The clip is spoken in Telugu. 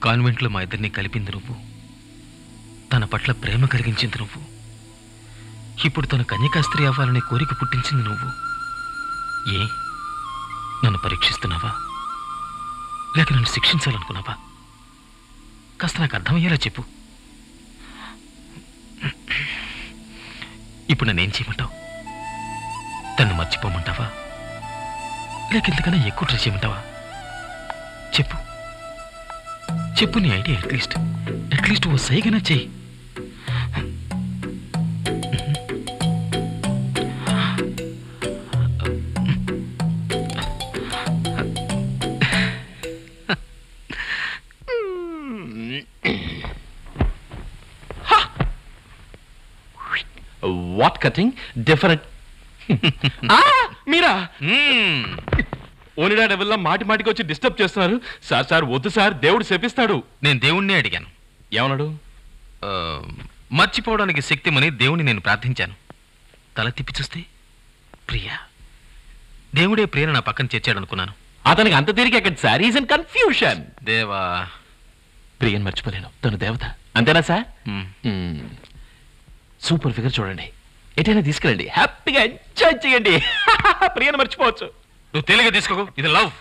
కాన్వెంట్లో మా ఇద్దరిని కలిపింది నువ్వు తన పట్ల ప్రేమ కలిగించింది నువ్వు ఇప్పుడు తన కన్యకాస్త్రీ అవ్వాలనే కోరిక పుట్టించింది నువ్వు ఏ నన్ను పరీక్షిస్తున్నావా లేక నన్ను శిక్షించాలనుకున్నావా కాస్త నాకు అర్థమయ్యేలా చెప్పు ఇప్పుడు నన్నేం చేయమంటావు తను మర్చిపోమంటావా లేక ఇంతకన్నా ఎక్కువ ట్రై చేయమంటావా చెప్పు చెప్పు నీ ఐడియా అట్లీస్ట్ అట్లీస్ట్ ఓ సైగనా చెయ్యి వాట్ కటింగ్ డిఫరెంట్ మీరా ఓనిడా డెవల్లో మాటి మాటికి వచ్చి డిస్టర్బ్ చేస్తున్నారు సార్ సార్ వద్దు సార్ దేవుడు శపిస్తాడు నేను దేవుణ్ణే అడిగాను ఏమన్నాడు ఆ, మర్చిపోవడానికి శక్తిమని దేవుని నేను ప్రార్థించాను తల తిప్పి చూస్తే ప్రియా దేవుడే ప్రియను నా పక్కన చేర్చాడు అనుకున్నాను అతనికి అంత తిరిగి అక్కడ సార్ ఈజ్ అండ్ కన్ఫ్యూషన్ దేవా ప్రియన్ మర్చిపోలేను తను దేవత అంతేనా సార్ మ్, సూపర్ ఫిగర్ చూడండి ఎటైనా తీసుకెళ్ళండి హ్యాపీగా ఎంజాయ్ చేయండి ప్రియను మర్చిపోవచ్చు నువ్వు తేలిగా తీసుకోకు ఇది లవ్